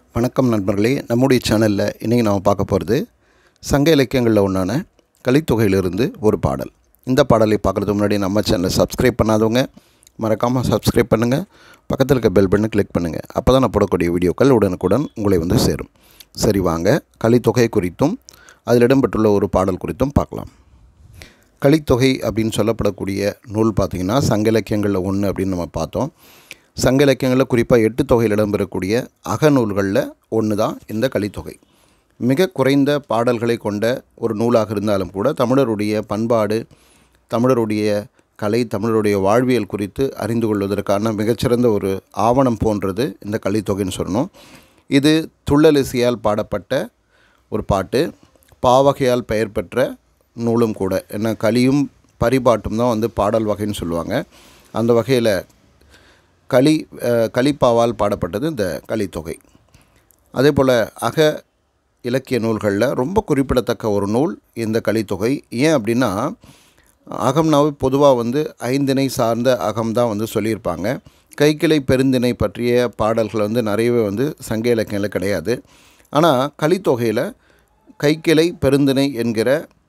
வணக்கம் நண்பர்களே நம்முடைய சேனலில் இன்றைக்கி நாம் பார்க்க போகிறது சங்க இலக்கியங்களில் ஒன்றான கலித்தொகையிலிருந்து ஒரு பாடல் இந்த பாடலை பார்க்குறதுக்கு முன்னாடி நம்ம சேனலை சப்ஸ்கிரைப் பண்ணாதவங்க மறக்காமல் சப்ஸ்கிரைப் பண்ணுங்கள் பக்கத்தில் இருக்க பெல் பட்டனை கிளிக் பண்ணுங்கள் அப்போ தான் நான் போடக்கூடிய வீடியோக்கள் உடனுக்குடன் உங்களை வந்து சேரும் சரி வாங்க கலித்தொகை குறித்தும் அதில் இடம்பெற்றுள்ள ஒரு பாடல் குறித்தும் பார்க்கலாம் கலித்தொகை அப்படின்னு சொல்லப்படக்கூடிய நூல் பார்த்திங்கன்னா சங்க இலக்கியங்களில் ஒன்று அப்படின்னு நம்ம பார்த்தோம் சங்க இலக்கியங்களில் குறிப்பாக எட்டு தொகையில் இடம்பெறக்கூடிய அகநூல்களில் ஒன்று தான் இந்த கலித்தொகை மிக குறைந்த பாடல்களை கொண்ட ஒரு நூலாக இருந்தாலும் கூட தமிழருடைய பண்பாடு தமிழருடைய கலை தமிழருடைய வாழ்வியல் குறித்து அறிந்து கொள்வதற்கான மிகச்சிறந்த ஒரு ஆவணம் போன்றது இந்த கலித்தொகைன்னு சொல்லணும் இது துள்ளலிசையால் பாடப்பட்ட ஒரு பாட்டு பாவகையால் பெயர் பெற்ற நூலும் கூட என்ன கலியும் பரிபாட்டும் தான் வந்து பாடல் வகைன்னு சொல்லுவாங்க அந்த வகையில் களி அஹ், கலிப்பாவால் பாடப்பட்டது இந்த கலித்தொகை அதே போல் அக இலக்கிய நூல்களில் ரொம்ப குறிப்பிடத்தக்க ஒரு நூல் இந்த கலித்தொகை ஏன் அப்படின்னா அகம்னாவே பொதுவாக வந்து ஐந்திணை சார்ந்த அகம் தான் வந்து சொல்லியிருப்பாங்க கைக்கிளை பெருந்திணை பற்றிய பாடல்கள் வந்து நிறையவே வந்து சங்க இலக்கியங்களில் கிடையாது ஆனால் கலித்தொகையில் கைக்கிளை பெருந்திணை என்கிற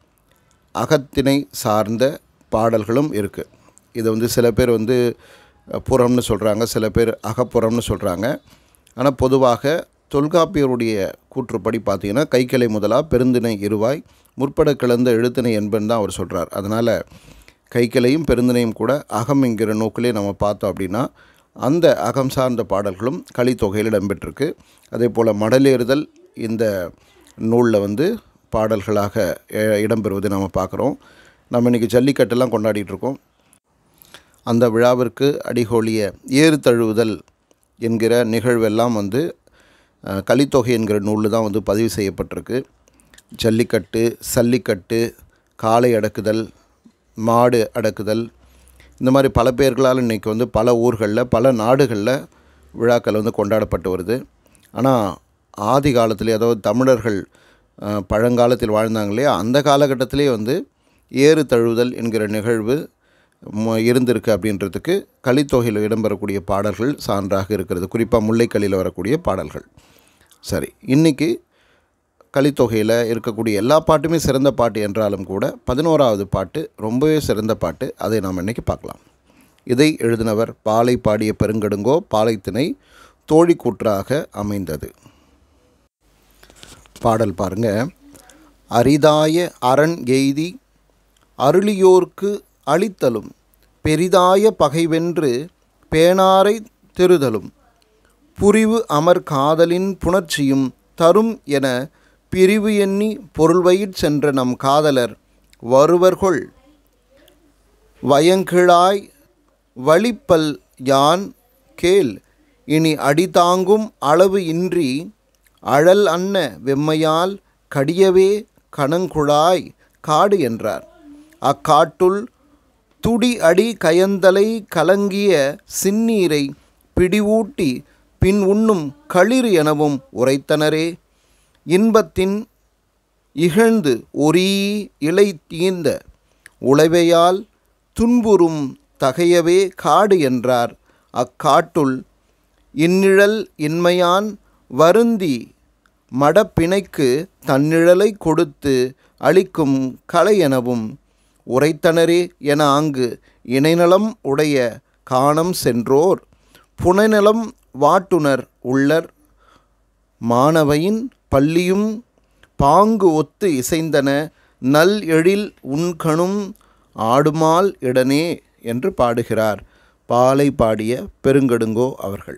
அகத்திணை சார்ந்த பாடல்களும் இருக்குது இது வந்து சில பேர் வந்து அஹ், புறம்னு சொல்கிறாங்க சில பேர் அகப்புறம்னு சொல்கிறாங்க ஆனால் பொதுவாக தொல்காப்பியருடைய கூற்றுப்படி பார்த்தீங்கன்னா கைக்கிளை முதலா பெருந்திணை இருவாய் முற்பட கிளந்த எழுத்திணை என்பன் தான் அவர் சொல்கிறார் அதனால் கைக்கிளையும் பெருந்திணையும் கூட அகம் என்கிற நோக்கிலே நம்ம பார்த்தோம் அப்படின்னா அந்த அகம் சார்ந்த பாடல்களும் கலித்தொகையில் இடம்பெற்றிருக்கு அதே போல் மடலேறுதல் இந்த நூலில் வந்து பாடல்களாக அஹ், இடம்பெறுவதை நம்ம பார்க்குறோம் நம்ம இன்றைக்கி ஜல்லிக்கட்டெல்லாம் கொண்டாடிட்டு இருக்கோம் அந்த விழாவிற்கு அடிகோலிய ஏறு தழுவுதல் என்கிற நிகழ்வெல்லாம் வந்து அஹ், கலித்தொகை என்கிற நூலில் தான் வந்து பதிவு செய்யப்பட்டிருக்கு ஜல்லிக்கட்டு சல்லிக்கட்டு காளை அடக்குதல் மாடு அடக்குதல் இந்த மாதிரி பல பேர்களால் இன்றைக்கி வந்து பல ஊர்களில் பல நாடுகளில் விழாக்கள் வந்து கொண்டாடப்பட்டு வருது ஆனால் ஆதி காலத்திலே அதாவது தமிழர்கள் அஹ், பழங்காலத்தில் வாழ்ந்தாங்க இல்லையா அந்த காலகட்டத்திலே வந்து ஏறு தழுவுதல் என்கிற நிகழ்வு ம- இருந்திருக்கு அப்படின்றதுக்கு கலித்தொகையில் இடம்பெறக்கூடிய பாடல்கள் சான்றாக இருக்கிறது குறிப்பாக முல்லைக்கல்லியில் வரக்கூடிய பாடல்கள் சரி இன்றைக்கி கலித்தொகையில் இருக்கக்கூடிய எல்லா பாட்டுமே சிறந்த பாட்டு என்றாலும் கூட பதினோராவது பாட்டு ரொம்பவே சிறந்த பாட்டு அதை நாம் இன்றைக்கி பார்க்கலாம் இதை எழுதினவர் பாலை பாடிய பெருங்கடுங்கோ பாலைத்திணை தோழி கூற்றாக அமைந்தது பாடல் பாருங்க அரிதாய அரண் எய்தி அருளியோர்க்கு அளித்தலும் பெரிதாய பகைவென்று பேணாரை தெருதலும் புரிவு அமர் காதலின் புணர்ச்சியும் தரும் என பிரிவு எண்ணி பொருள்வயிற் சென்ற நம் காதலர் வருவர்கொள் வயங்கிழாய் வழிப்பல் யான் கேள் இனி அடிதாங்கும் அளவு இன்றி அழல் அன்ன வெம்மையால் கடியவே கணங்குழாய் காடு என்றார் அக்காட்டுள் துடி அடி கயந்தலை கலங்கிய சின்னீரை பிடிவூட்டி பின் உண்ணும் களிறு எனவும் உரைத்தனரே இன்பத்தின் இகழ்ந்து ஒரீ இலை தீர்ந்த உழைவையால் துன்புறும் தகையவே காடு என்றார் அக்காட்டுள் இந்நிழல் இன்மையான் வருந்தி மடப்பிணைக்கு தன்னிழலை கொடுத்து அளிக்கும் கலை எனவும் உரைத்தனரே என ஆங்கு இணைநலம் உடைய காணம் சென்றோர் புனைநலம் வாட்டுனர் உள்ளர் மாணவையின் பள்ளியும் பாங்கு ஒத்து இசைந்தன நல் எழில் உண்கணும் ஆடுமால் இடனே என்று பாடுகிறார் பாலை பாடிய பெருங்கடுங்கோ அவர்கள்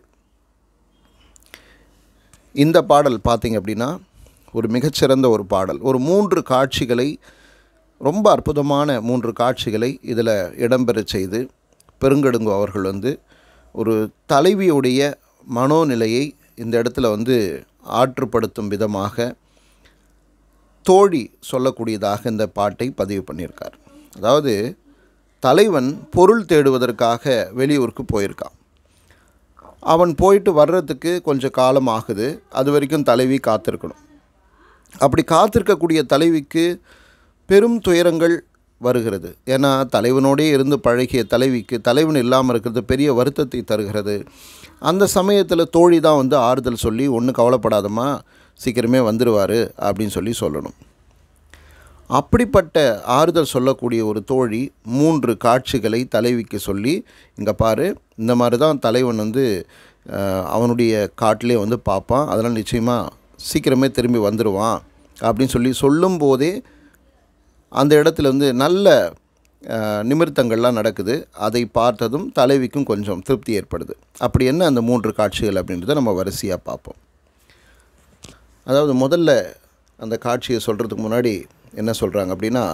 இந்த பாடல் பார்த்தீங்க அப்படின்னா ஒரு மிகச்சிறந்த ஒரு பாடல் ஒரு மூன்று காட்சிகளை ரொம்ப அற்புதமான மூன்று காட்சிகளை இதில் இடம்பெறச் செய்து பெருங்கடுங்கோ அவர்கள் வந்து ஒரு தலைவியுடைய மனோநிலையை இந்த இடத்துல வந்து ஆற்றுப்படுத்தும் விதமாக தோழி சொல்லக்கூடியதாக இந்த பாட்டை பதிவு பண்ணியிருக்கார் அதாவது தலைவன் பொருள் தேடுவதற்காக வெளியூருக்கு போயிருக்கான் அவன் போயிட்டு வர்றதுக்கு கொஞ்சம் காலம் ஆகுது அது வரைக்கும் தலைவி காத்திருக்கணும் அப்படி காத்திருக்கக்கூடிய தலைவிக்கு பெரும் துயரங்கள் வருகிறது ஏன்னா தலைவனோடே இருந்து பழகிய தலைவிக்கு தலைவன் இல்லாமல் இருக்கிறது பெரிய வருத்தத்தை தருகிறது அந்த சமயத்தில் தோழி தான் வந்து ஆறுதல் சொல்லி ஒன்றும் கவலைப்படாதம்மா சீக்கிரமே வந்துடுவார் அப்படின்னு சொல்லி சொல்லணும் அப்படிப்பட்ட ஆறுதல் சொல்லக்கூடிய ஒரு தோழி மூன்று காட்சிகளை தலைவிக்கு சொல்லி இங்கே பாரு இந்த மாதிரி தான் தலைவன் வந்து அஹ், அவனுடைய காட்டிலே வந்து பார்ப்பான் அதெல்லாம் நிச்சயமாக சீக்கிரமே திரும்பி வந்துடுவான் அப்படின்னு சொல்லி சொல்லும்போதே அந்த இடத்துல வந்து நல்ல அஹ், நிமிர்த்தங்கள்லாம் நடக்குது அதை பார்த்ததும் தலைவிக்கும் கொஞ்சம் திருப்தி ஏற்படுது அப்படி என்ன அந்த மூன்று காட்சிகள் அப்படின்றத நம்ம வரிசையாக பார்ப்போம் அதாவது முதல்ல அந்த காட்சியை சொல்கிறதுக்கு முன்னாடி என்ன சொல்கிறாங்க அப்படின்னா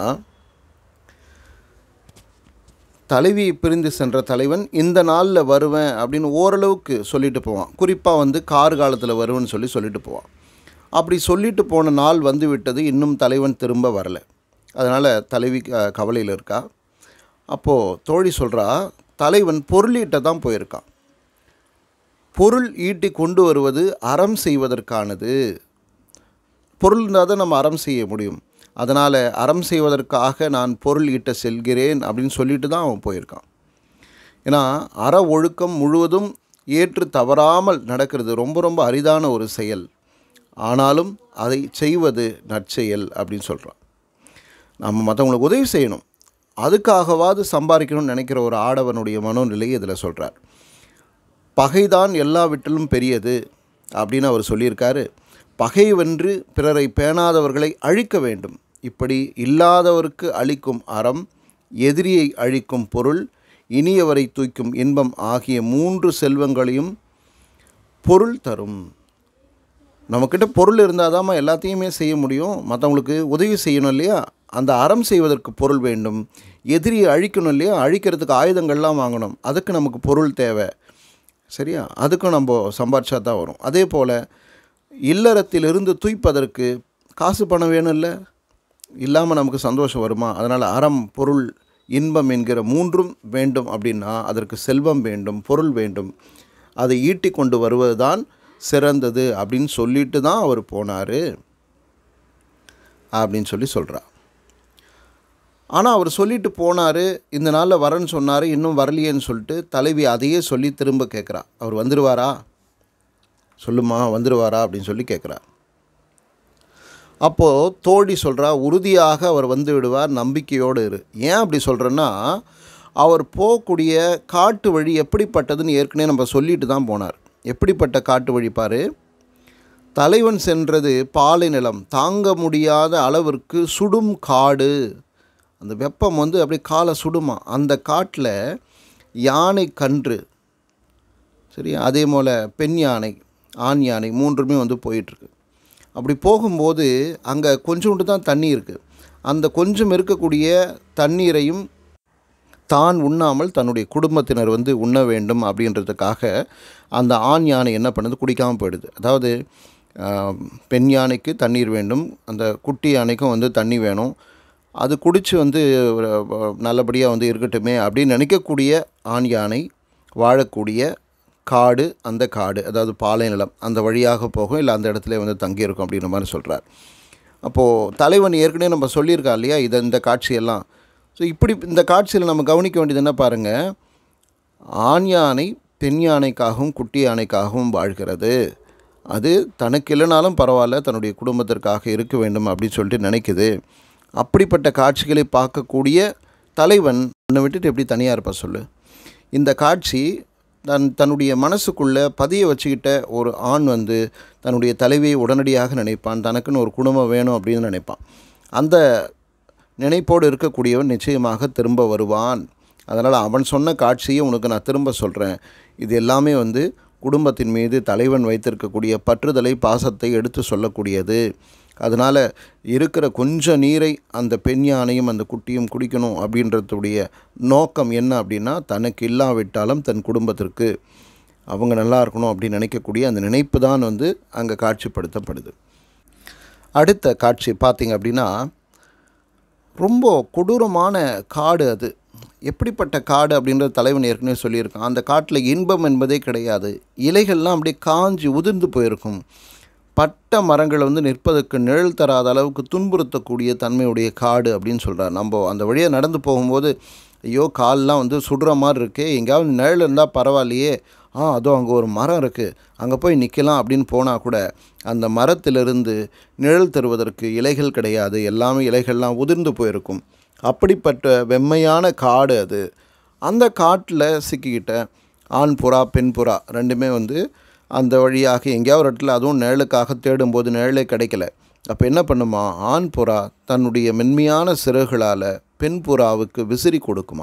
தலைவி பிரிந்து சென்ற தலைவன் இந்த நாளில் வருவேன் அப்படின்னு ஓரளவுக்கு சொல்லிட்டு போவான் குறிப்பாக வந்து கார் காலத்தில் வருவேன்னு சொல்லி சொல்லிட்டு போவான் அப்படி சொல்லிட்டு போன நாள் வந்து விட்டது இன்னும் தலைவன் திரும்ப வரலை அதனால் தலைவி அஹ், கவலையில் இருக்கா அப்போது தோழி சொல்கிறா தலைவன் பொருளீட்ட தான் போயிருக்கான் பொருள் ஈட்டி கொண்டு வருவது அறம் செய்வதற்கானது பொருள் இருந்தால் தான் நம்ம அறம் செய்ய முடியும் அதனால் அறம் செய்வதற்காக நான் பொருள் ஈட்ட செல்கிறேன் அப்படின்னு சொல்லிட்டு தான் அவன் போயிருக்கான் ஏன்னா அற ஒழுக்கம் முழுவதும் ஏற்று தவறாமல் நடக்கிறது ரொம்ப ரொம்ப அரிதான ஒரு செயல் ஆனாலும் அதை செய்வது நற்செயல் அப்படின்னு சொல்கிறான் நம்ம மற்றவங்களுக்கு உதவி செய்யணும் அதுக்காகவாது சம்பாதிக்கணும்னு நினைக்கிற ஒரு ஆடவனுடைய மனோநிலையை இதில் சொல்கிறார் பகைதான் எல்லாவற்றிலும் பெரியது அப்படின்னு அவர் சொல்லியிருக்காரு பகை வென்று பிறரை பேணாதவர்களை அழிக்க வேண்டும் இப்படி இல்லாதவருக்கு அளிக்கும் அறம் எதிரியை அழிக்கும் பொருள் இனியவரை தூக்கும் இன்பம் ஆகிய மூன்று செல்வங்களையும் பொருள் தரும் நம்மக்கிட்ட பொருள் இருந்தால் தாம்மா எல்லாத்தையுமே செய்ய முடியும் மற்றவங்களுக்கு உதவி செய்யணும் இல்லையா அந்த அறம் செய்வதற்கு பொருள் வேண்டும் எதிரியை அழிக்கணும் இல்லையா அழிக்கிறதுக்கு ஆயுதங்கள்லாம் வாங்கணும் அதுக்கு நமக்கு பொருள் தேவை சரியா அதுக்கும் நம்ம சம்பாரிச்சா தான் வரும் அதே போல் இல்லறத்திலிருந்து தூய்ப்பதற்கு காசு பணம் வேணும் இல்லை இல்லாமல் நமக்கு சந்தோஷம் வருமா அதனால் அறம் பொருள் இன்பம் என்கிற மூன்றும் வேண்டும் அப்படின்னா அதற்கு செல்வம் வேண்டும் பொருள் வேண்டும் அதை ஈட்டி கொண்டு வருவது தான் சிறந்தது அப்படின்னு சொல்லிட்டு தான் அவர் போனார் அப்படின்னு சொல்லி சொல்கிறா ஆனால் அவர் சொல்லிட்டு போனார் இந்த நாளில் வரேன்னு சொன்னார் இன்னும் வரலையேன்னு சொல்லிட்டு தலைவி அதையே சொல்லி திரும்ப கேட்குறா அவர் வந்துடுவாரா சொல்லுமா வந்துடுவாரா அப்படின்னு சொல்லி கேட்குறா அப்போது தோழி சொல்கிறா உறுதியாக அவர் வந்து விடுவார் நம்பிக்கையோடு இரு ஏன் அப்படி சொல்கிறேன்னா அவர் போகக்கூடிய காட்டு வழி எப்படிப்பட்டதுன்னு ஏற்கனவே நம்ம சொல்லிட்டு தான் போனார் எப்படிப்பட்ட காட்டு வழி பாரு தலைவன் சென்றது பாலை நிலம் தாங்க முடியாத அளவிற்கு சுடும் காடு அந்த வெப்பம் வந்து அப்படியே காலை சுடுமா அந்த காட்டில் யானை கன்று சரி அதே போல் பெண் யானை ஆண் யானை மூன்றுமே வந்து போயிட்டுருக்கு அப்படி போகும்போது அங்கே கொஞ்சோண்டு தான் தண்ணி இருக்குது அந்த கொஞ்சம் இருக்கக்கூடிய தண்ணீரையும் தான் உண்ணாமல் தன்னுடைய குடும்பத்தினர் வந்து உண்ண வேண்டும் அப்படின்றதுக்காக அந்த ஆண் யானை என்ன பண்ணுது குடிக்காமல் போயிடுது அதாவது ஆஹ், பெண் யானைக்கு தண்ணீர் வேண்டும் அந்த குட்டி யானைக்கும் வந்து தண்ணி வேணும் அது குடித்து வந்து நல்லபடியாக வந்து இருக்கட்டுமே அப்படின்னு நினைக்கக்கூடிய ஆண் யானை வாழக்கூடிய காடு அந்த காடு அதாவது பாலை நிலம் அந்த வழியாக போகும் இல்லை அந்த இடத்துல வந்து தங்கியிருக்கும் அப்படின்ற மாதிரி சொல்கிறார் அப்போது தலைவன் ஏற்கனவே நம்ம சொல்லியிருக்கா இல்லையா இதை இந்த காட்சியெல்லாம் ஸோ இப்படி இந்த காட்சியில் நம்ம கவனிக்க வேண்டியது என்ன பாருங்கள் ஆண் யானை பெண் யானைக்காகவும் குட்டி யானைக்காகவும் வாழ்கிறது அது தனக்கு இல்லைனாலும் பரவாயில்ல தன்னுடைய குடும்பத்திற்காக இருக்க வேண்டும் அப்படின்னு சொல்லிட்டு நினைக்குது அப்படிப்பட்ட காட்சிகளை பார்க்கக்கூடிய தலைவன் உன்னை விட்டுட்டு எப்படி தனியாக இருப்பா சொல்லு இந்த காட்சி தன் தன்னுடைய மனசுக்குள்ளே பதிய வச்சுக்கிட்ட ஒரு ஆண் வந்து தன்னுடைய தலைவியை உடனடியாக நினைப்பான் தனக்குன்னு ஒரு குடும்பம் வேணும் அப்படின்னு நினைப்பான் அந்த நினைப்போடு இருக்கக்கூடியவன் நிச்சயமாக திரும்ப வருவான் அதனால் அவன் சொன்ன காட்சியை உனக்கு நான் திரும்ப சொல்கிறேன் இது எல்லாமே வந்து குடும்பத்தின் மீது தலைவன் வைத்திருக்கக்கூடிய பற்றுதலை பாசத்தை எடுத்து சொல்லக்கூடியது அதனால் இருக்கிற கொஞ்ச நீரை அந்த பெண் யானையும் அந்த குட்டியும் குடிக்கணும் அப்படின்றதுடைய நோக்கம் என்ன அப்படின்னா தனக்கு இல்லாவிட்டாலும் தன் குடும்பத்திற்கு அவங்க நல்லா இருக்கணும் அப்படின்னு நினைக்கக்கூடிய அந்த நினைப்பு தான் வந்து அங்கே காட்சிப்படுத்தப்படுது அடுத்த காட்சி பார்த்திங்க அப்படின்னா ரொம்ப கொடூரமான காடு அது எப்படிப்பட்ட காடு அப்படின்றது தலைவன் ஏற்கனவே சொல்லியிருக்கான் அந்த காட்டில் இன்பம் என்பதே கிடையாது இலைகள்லாம் அப்படியே காஞ்சி உதிர்ந்து போயிருக்கும் பட்ட மரங்கள் வந்து நிற்பதற்கு நிழல் தராத அளவுக்கு துன்புறுத்தக்கூடிய தன்மையுடைய காடு அப்படின்னு சொல்கிறார் நம்ம அந்த வழியாக நடந்து போகும்போது ஐயோ கால்லாம் வந்து சுடுற மாதிரி இருக்கே எங்கேயாவது நிழல் இருந்தால் பரவாயில்லையே ஆ அதோ அங்கே ஒரு மரம் இருக்குது அங்கே போய் நிற்கலாம் அப்படின்னு போனால் கூட அந்த மரத்திலிருந்து நிழல் தருவதற்கு இலைகள் கிடையாது எல்லாமே இலைகள்லாம் உதிர்ந்து போயிருக்கும் அப்படிப்பட்ட வெம்மையான காடு அது அந்த காட்டில் சிக்கிக்கிட்ட ஆண் புறா பெண் புறா ரெண்டுமே வந்து அந்த வழியாக எங்கேயாவது ஒரு இடத்துல அதுவும் நிழலுக்காக தேடும்போது நிழலே கிடைக்கல அப்போ என்ன பண்ணுமா ஆண் புறா தன்னுடைய மென்மையான சிறகுகளால் பெண் புறாவுக்கு விசிறி கொடுக்குமா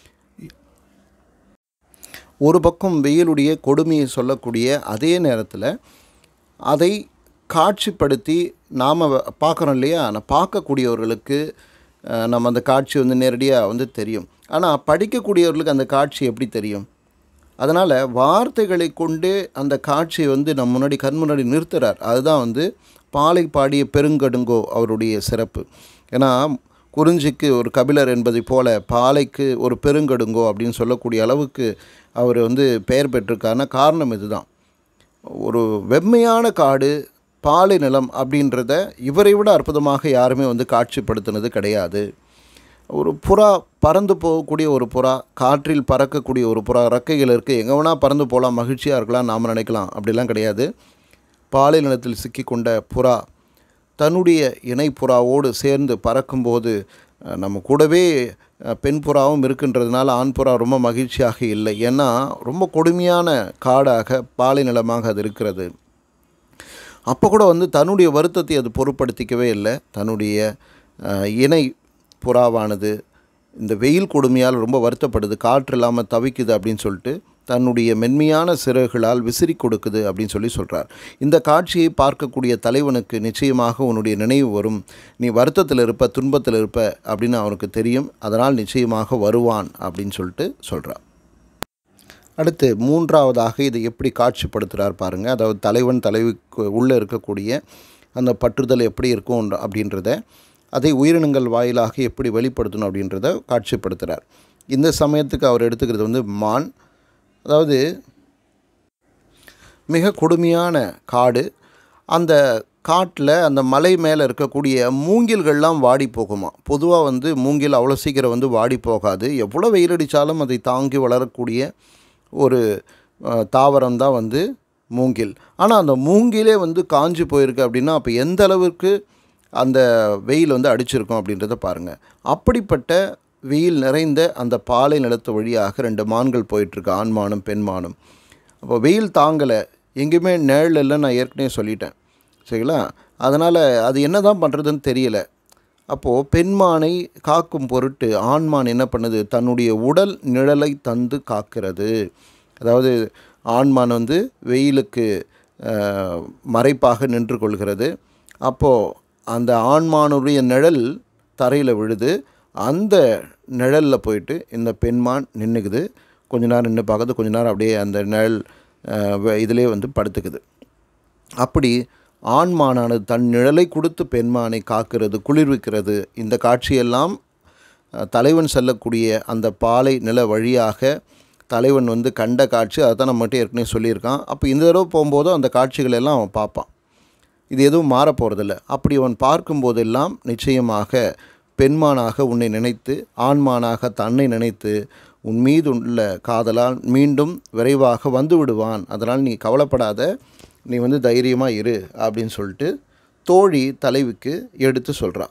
ஒரு பக்கம் வெயிலுடைய கொடுமையை சொல்லக்கூடிய அதே நேரத்தில் அதை காட்சிப்படுத்தி நாம் பார்க்குறோம் இல்லையா நான் பார்க்கக்கூடியவர்களுக்கு அஹ், நம்ம அந்த காட்சி வந்து நேரடியாக வந்து தெரியும் ஆனால் படிக்கக்கூடியவர்களுக்கு அந்த காட்சி எப்படி தெரியும் அதனால் வார்த்தைகளை கொண்டு அந்த காட்சியை வந்து நம்ம முன்னாடி கண் முன்னாடி நிறுத்துறார் அதுதான் வந்து பாலை பாடிய பெருங்கடுங்கோ அவருடைய சிறப்பு ஏன்னா குறிஞ்சிக்கு ஒரு கபிலர் என்பதை போல பாலைக்கு ஒரு பெருங்கடுங்கோ அப்படின்னு சொல்லக்கூடிய அளவுக்கு அவர் வந்து பெயர் பெற்றிருக்காருன்னா காரணம் இதுதான் ஒரு வெம்மையான காடு பாலை நிலம் அப்படின்றத இவரை விட அற்புதமாக யாருமே வந்து காட்சிப்படுத்தினது கிடையாது ஒரு புறா பறந்து போகக்கூடிய ஒரு புறா காற்றில் பறக்கக்கூடிய ஒரு புறா ரெக்கைகள் இருக்குது எங்கே வேணால் பறந்து போகலாம் மகிழ்ச்சியாக இருக்கலாம் நாம் நினைக்கலாம் அப்படிலாம் கிடையாது பாலை நிலத்தில் சிக்கிக்கொண்ட புறா தன்னுடைய இணை புறாவோடு சேர்ந்து பறக்கும்போது அஹ், நம்ம கூடவே அஹ், பெண் புறாவும் இருக்கின்றதுனால ஆண் புறா ரொம்ப மகிழ்ச்சியாக இல்லை ஏன்னா ரொம்ப கொடுமையான காடாக பாலை நிலமாக அது இருக்கிறது அப்போ கூட வந்து தன்னுடைய வருத்தத்தை அது பொருட்படுத்திக்கவே இல்லை தன்னுடைய அஹ், இணை புறாவானது இந்த வெயில் கொடுமையால் ரொம்ப வருத்தப்படுது காற்று இல்லாமல் தவிக்குது அப்படின்னு சொல்லிட்டு தன்னுடைய மென்மையான சிறகுகளால் விசிறி கொடுக்குது அப்படின்னு சொல்லி சொல்கிறார் இந்த காட்சியை பார்க்கக்கூடிய தலைவனுக்கு நிச்சயமாக உன்னுடைய நினைவு வரும் நீ வருத்தத்தில் இருப்ப துன்பத்தில் இருப்ப அப்படின்னு அவனுக்கு தெரியும் அதனால் நிச்சயமாக வருவான் அப்படின்னு சொல்லிட்டு சொல்கிறார் அடுத்து மூன்றாவதாக இதை எப்படி காட்சிப்படுத்துகிறார் பாருங்கள் அதாவது தலைவன் தலைவிக்கு உள்ளே இருக்கக்கூடிய அந்த பற்றுதல் எப்படி இருக்கும் அப்படின்றத அதை உயிரினங்கள் வாயிலாக எப்படி வெளிப்படுத்தணும் அப்படின்றத காட்சிப்படுத்துகிறார் இந்த சமயத்துக்கு அவர் எடுத்துக்கிறது வந்து மான் அதாவது மிக கொடுமையான காடு அந்த காட்டில் அந்த மலை மேலே இருக்கக்கூடிய மூங்கில்கள்லாம் வாடி போகுமா பொதுவாக வந்து மூங்கில் அவ்வளோ சீக்கிரம் வந்து வாடி போகாது எவ்வளோ வெயில் அடித்தாலும் அதை தாங்கி வளரக்கூடிய ஒரு தாவரம் தான் வந்து மூங்கில் ஆனால் அந்த மூங்கிலே வந்து காஞ்சி போயிருக்கு அப்படின்னா அப்போ எந்த அளவுக்கு அந்த வெயில் வந்து அடிச்சிருக்கும் அப்படின்றத பாருங்கள் அப்படிப்பட்ட வெயில் நிறைந்த அந்த பாலை நிலத்து வழியாக ரெண்டு மான்கள் போயிட்டுருக்கு ஆண்மானும் பெண்மானும் அப்போ வெயில் தாங்கலை எங்கேயுமே நிழல் இல்லை நான் ஏற்கனவே சொல்லிட்டேன் சரிங்களா அதனால் அது என்ன தான் பண்ணுறதுன்னு தெரியல அப்போது பெண்மானை காக்கும் பொருட்டு ஆண்மான் என்ன பண்ணுது தன்னுடைய உடல் நிழலை தந்து காக்கிறது அதாவது ஆண்மான் வந்து வெயிலுக்கு அஹ், மறைப்பாக நின்று கொள்கிறது அப்போது அந்த ஆண்மானுடைய நிழல் தரையில் விழுது அந்த நிழலில் போயிட்டு இந்த பெண்மான் நின்றுக்குது கொஞ்ச நேரம் நின்று பார்க்குது கொஞ்ச நேரம் அப்படியே அந்த நிழல் இதிலே வந்து படுத்துக்குது அப்படி ஆண்மானானது தன் நிழலை கொடுத்து பெண்மானை காக்கிறது குளிர்விக்கிறது இந்த காட்சியெல்லாம் அஹ், தலைவன் செல்லக்கூடிய அந்த பாலை நில வழியாக தலைவன் வந்து கண்ட காட்சி அதை தான் நம்மகிட்ட ஏற்கனவே சொல்லியிருக்கான் அப்போ இந்த தடவை போகும்போதும் அந்த காட்சிகள் எல்லாம் அவன் பார்ப்பான் இது எதுவும் மாறப் போகிறதில்ல அப்படி அவன் பார்க்கும்போதெல்லாம் நிச்சயமாக பெண்மானாக உன்னை நினைத்து ஆண்மானாக தன்னை நினைத்து உன் மீது உள்ள காதலால் மீண்டும் விரைவாக வந்து விடுவான் அதனால் நீ கவலைப்படாத நீ வந்து தைரியமாக இரு அப்படின்னு சொல்லிட்டு தோழி தலைவிக்கு எடுத்து சொல்கிறான்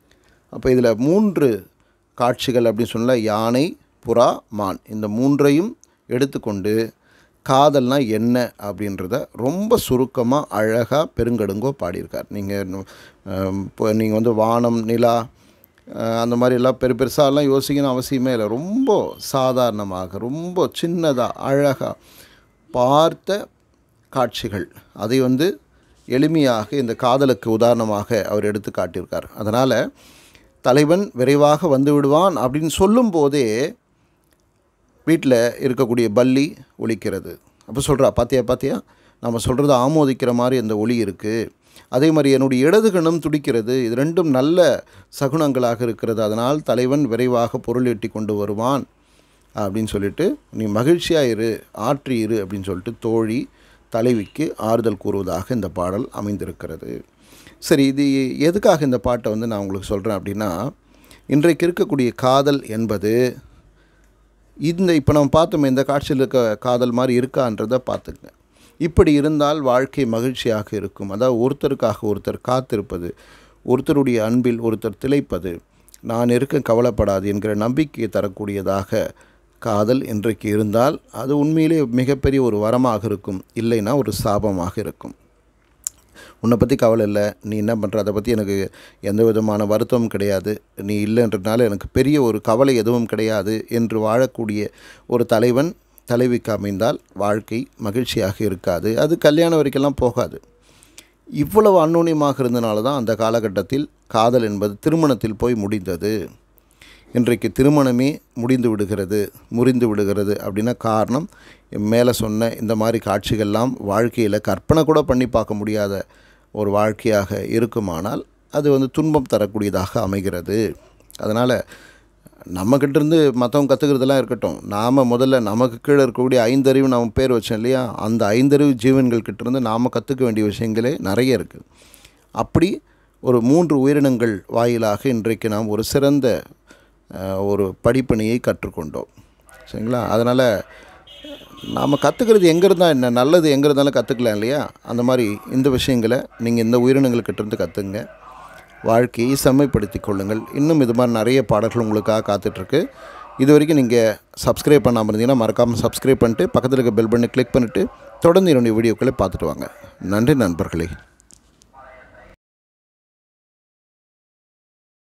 அப்போ இதில் மூன்று காட்சிகள் அப்படின்னு சொன்ன யானை புறா மான் இந்த மூன்றையும் எடுத்துக்கொண்டு காதல்னா என்ன அப்படின்றத ரொம்ப சுருக்கமாக அழகாக பெருங்கடுங்கோ பாடியிருக்கார் நீங்கள் இப்போ நீங்கள் வந்து வானம் நிலா அஹ், அந்த மாதிரி எல்லாம் பெரு பெருசாலாம் யோசிக்கணும் அவசியமே இல்லை ரொம்ப சாதாரணமாக ரொம்ப சின்னதாக அழகாக பார்த்த காட்சிகள் அதை வந்து எளிமையாக இந்த காதலுக்கு உதாரணமாக அவர் எடுத்து காட்டியிருக்கார் அதனால் தலைவன் விரைவாக வந்து விடுவான் அப்படின்னு சொல்லும்போதே வீட்டில் இருக்கக்கூடிய பல்லி ஒலிக்கிறது அப்போ சொல்கிறா பாத்தியா பாத்தியா நம்ம சொல்கிறத ஆமோதிக்கிற மாதிரி அந்த ஒளி இருக்குது அதே மாதிரி என்னுடைய இடது கண்ணும் துடிக்கிறது இது ரெண்டும் நல்ல சகுனங்களாக இருக்கிறது அதனால் தலைவன் விரைவாக பொருள் ஈட்டி கொண்டு வருவான் அப்படின்னு சொல்லிட்டு நீ மகிழ்ச்சியாக இரு ஆற்றி இரு அப்படின்னு சொல்லிட்டு தோழி தலைவிக்கு ஆறுதல் கூறுவதாக இந்த பாடல் அமைந்திருக்கிறது சரி இது எதுக்காக இந்த பாட்டை வந்து நான் உங்களுக்கு சொல்கிறேன் அப்படின்னா இன்றைக்கு இருக்கக்கூடிய காதல் என்பது இந்த இப்போ நம்ம பார்த்தோமே இந்த காட்சியில் இருக்க காதல் மாதிரி இருக்கான்றதை பார்த்துங்க இப்படி இருந்தால் வாழ்க்கை மகிழ்ச்சியாக இருக்கும் அதாவது ஒருத்தருக்காக ஒருத்தர் காத்திருப்பது ஒருத்தருடைய அன்பில் ஒருத்தர் திளைப்பது நான் இருக்க கவலைப்படாது என்கிற நம்பிக்கையை தரக்கூடியதாக காதல் இன்றைக்கு இருந்தால் அது உண்மையிலே மிகப்பெரிய ஒரு வரமாக இருக்கும் இல்லைன்னா ஒரு சாபமாக இருக்கும் உன்னை பற்றி கவலை இல்லை நீ என்ன பண்ணுற அதை பற்றி எனக்கு எந்த விதமான வருத்தமும் கிடையாது நீ இல்லைன்றதுனால எனக்கு பெரிய ஒரு கவலை எதுவும் கிடையாது என்று வாழக்கூடிய ஒரு தலைவன் தலைவிக்கு அமைந்தால் வாழ்க்கை மகிழ்ச்சியாக இருக்காது அது கல்யாணம் வரைக்கெல்லாம் போகாது இவ்வளவு அந்நுண்ணியமாக இருந்தனால தான் அந்த காலகட்டத்தில் காதல் என்பது திருமணத்தில் போய் முடிந்தது இன்றைக்கு திருமணமே முடிந்து விடுகிறது முறிந்து விடுகிறது அப்படின்னா காரணம் மேலே சொன்ன இந்த மாதிரி காட்சிகள்லாம் வாழ்க்கையில் கற்பனை கூட பண்ணி பார்க்க முடியாத ஒரு வாழ்க்கையாக இருக்குமானால் அது வந்து துன்பம் தரக்கூடியதாக அமைகிறது அதனால் நம்மக்கிட்டேருந்து மற்றவங்க கற்றுக்கிறதெல்லாம் இருக்கட்டும் நாம் முதல்ல நமக்கு கீழே இருக்கக்கூடிய ஐந்தறிவு நம்ம பேர் வச்சோம் இல்லையா அந்த ஐந்தறிவு ஜீவன்கள்கிட்டேருந்து நாம் கற்றுக்க வேண்டிய விஷயங்களே நிறைய இருக்குது அப்படி ஒரு மூன்று உயிரினங்கள் வாயிலாக இன்றைக்கு நாம் ஒரு சிறந்த ஒரு படிப்பணியை கற்றுக்கொண்டோம் சரிங்களா அதனால் நாம் கற்றுக்கிறது எங்கே இருந்தால் என்ன நல்லது எங்கே இருந்தாலும் கற்றுக்கலாம் இல்லையா அந்த மாதிரி இந்த விஷயங்களை நீங்கள் இந்த உயிரினங்கள்கிட்டேருந்து கற்றுங்க வாழ்க்கையை செம்மைப்படுத்தி கொள்ளுங்கள் இன்னும் இது மாதிரி நிறைய பாடல்கள் உங்களுக்காக காத்துட்ருக்கு இது வரைக்கும் நீங்கள் சப்ஸ்கிரைப் பண்ணாமல் இருந்தீங்கன்னா மறக்காமல் சப்ஸ்கிரைப் பண்ணிட்டு பக்கத்தில் இருக்க பெல் பண்ணி கிளிக் பண்ணிவிட்டு தொடர்ந்து என்னுடைய வீடியோக்களை பார்த்துட்டு வாங்க நன்றி நண்பர்களே